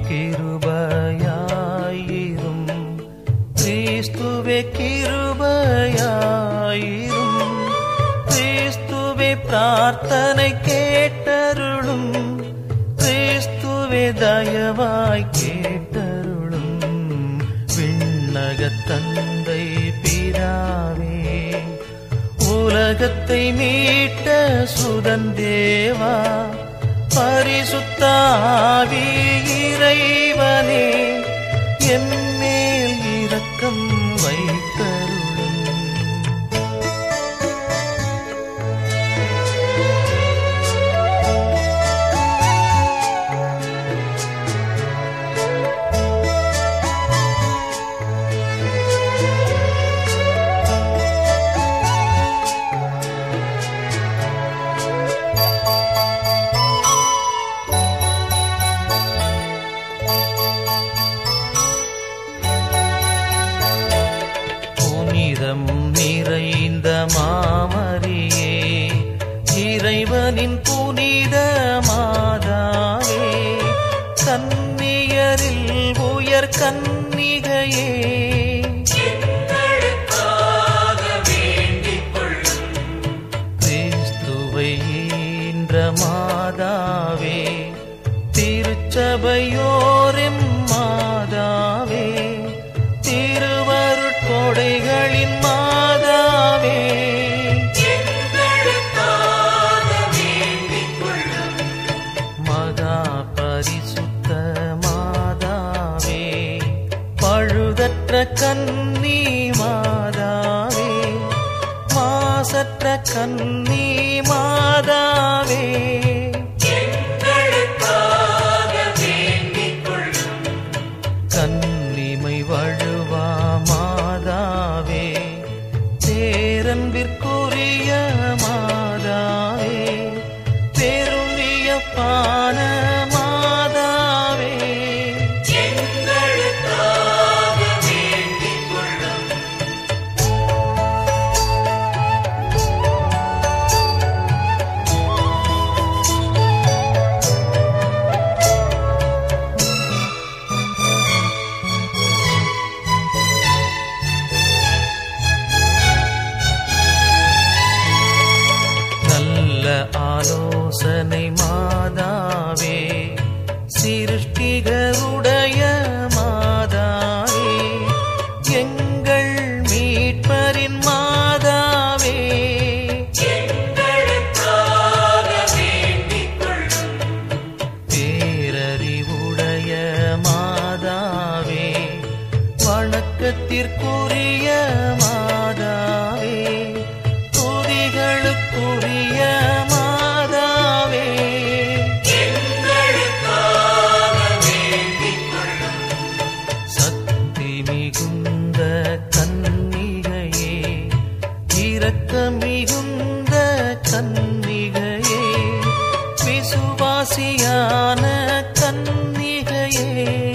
கிருபையாயிரும் கிறிஸ்துவே கிருபையாயிரும் கிறிஸ்துவே பிரார்த்தனை கேட்டருளும் கிறிஸ்துவே தயவாய் கேட்டருளும் விண்ணக தந்தை பிதாவே உலகத்தை மீட்ட சுதந்தேவா பரிசுத்தாவி இறைவனே எம்மேல் இரக்கம் வைத்தருளும் புனிதம் நிறைந்த மாமரியே இறைவனின் புனித மாதாவே கன்னியரில் உயர் கன்னிகையே கிறிஸ்துவை ஈன்ற மாதாவே திருச்சபையோரெம் மாதாவே திருவருட்கொடைகளின் மாதாவே மகா பரிசுத்த மாதாவே பழுதற்ற கன்னி மாதாவே மாசற்ற கன்னி மாதாவே கன்னிமை வழுவா மாதாவே பேரன்பிற்குரிய மாதாவே பெருமிய பான மாதாவே நல்ல ஆலோசனை மாதாவே சிருஷ்டிகருடைய மாதாவே எங்கள் மீட்பரின் மாதாவே பேரறிவுடைய மாதாவே வணக்கத்திற்குரிய மாதாவே துதிகளுக்குரிய மாதாவே சக்தி மிகுந்த கன்னிகையே இரக்க மிகுந்த கன்னிகையே விசுவாசியான கன்னிகையே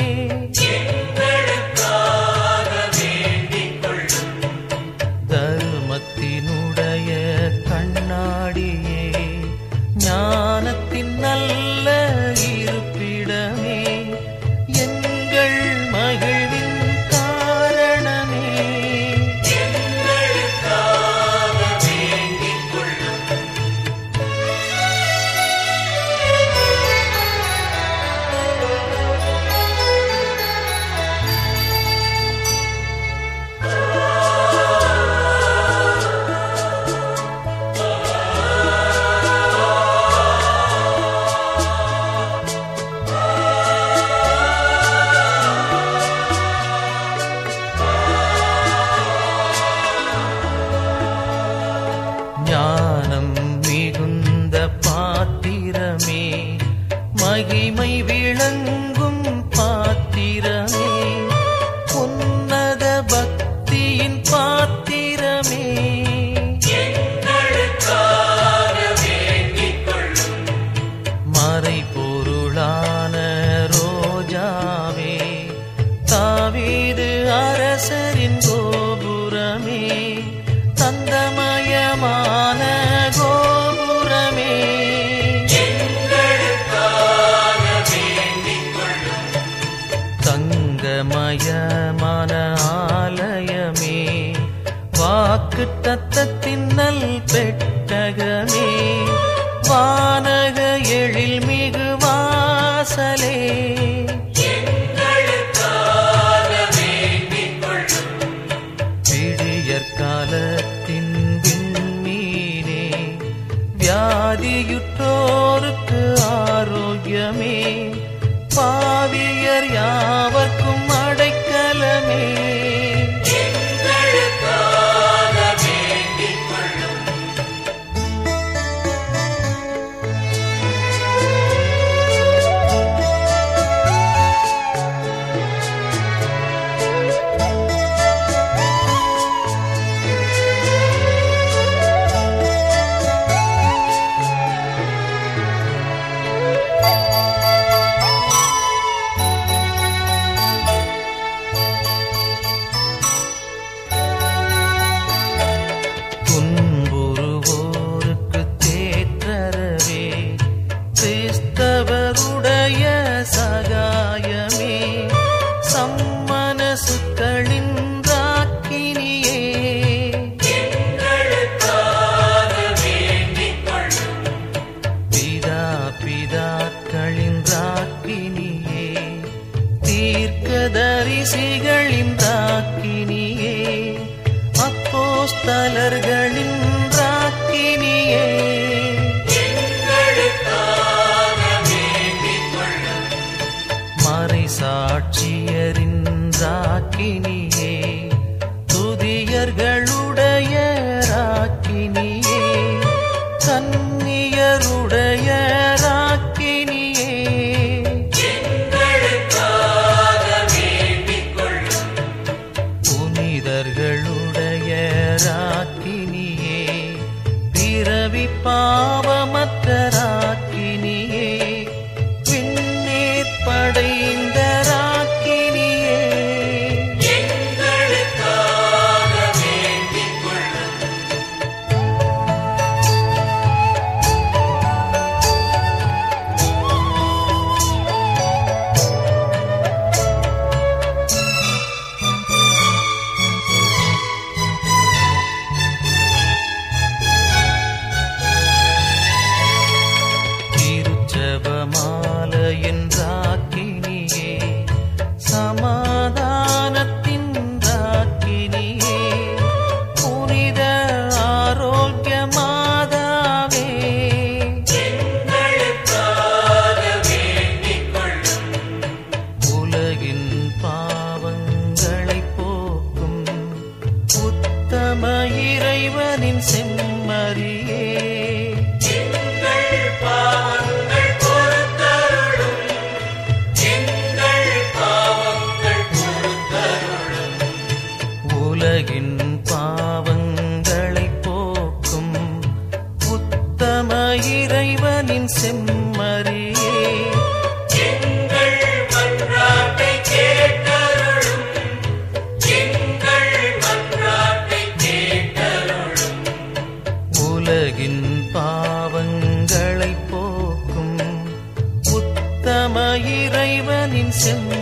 தரும மங்களமயமான ஆலயமே வாக்கு தத்தத்தின் நல் பெட்டகமே வானக எழில் மிகு வாசலே விடியற் காலத்தின் விண்மீனே வியாதியுற்றோருக்கு ஆரோக்கியமே பாவியர் யாவர்க்கும் அடைக்கலமே துன்புறுவோருக்கு தேற்றரவே கிறிஸ்தவருடைய சகாயமே சம்மனசுக்களின் ராக்கினியே பிதா பிதாக்களின் ராக்கினியே தீர்க்கதரிசிகளின் ராக்கினியே அப்போஸ்தலர்களின் ராக்கினியே மறை சாட்சியரின் ராக்கினியே துதியர்களுடைய ராக்கினியே கன்னியருடைய ராக்கினியே புனிதர்களுடைய ராக்கினியே பிறவி பாவமற்ற ராக்கினியே விண்ணேற் படைந்த ராக்கினியே திருச்சபமாலையின் ராக்கினியே சமாதானத்தின் ராக்கினியே புனித ஆரோக்கிய மாதாவே உலகின் பாவங்களை போக்கும் உத்தம இறைவனின் செம்மறியே உலகின் பாவங்களை போக்கும் உத்தம இறைவனின் செம்மறியே உலகின் பாவங்களை போக்கும் உத்தம இறைவனின் செம்மறியே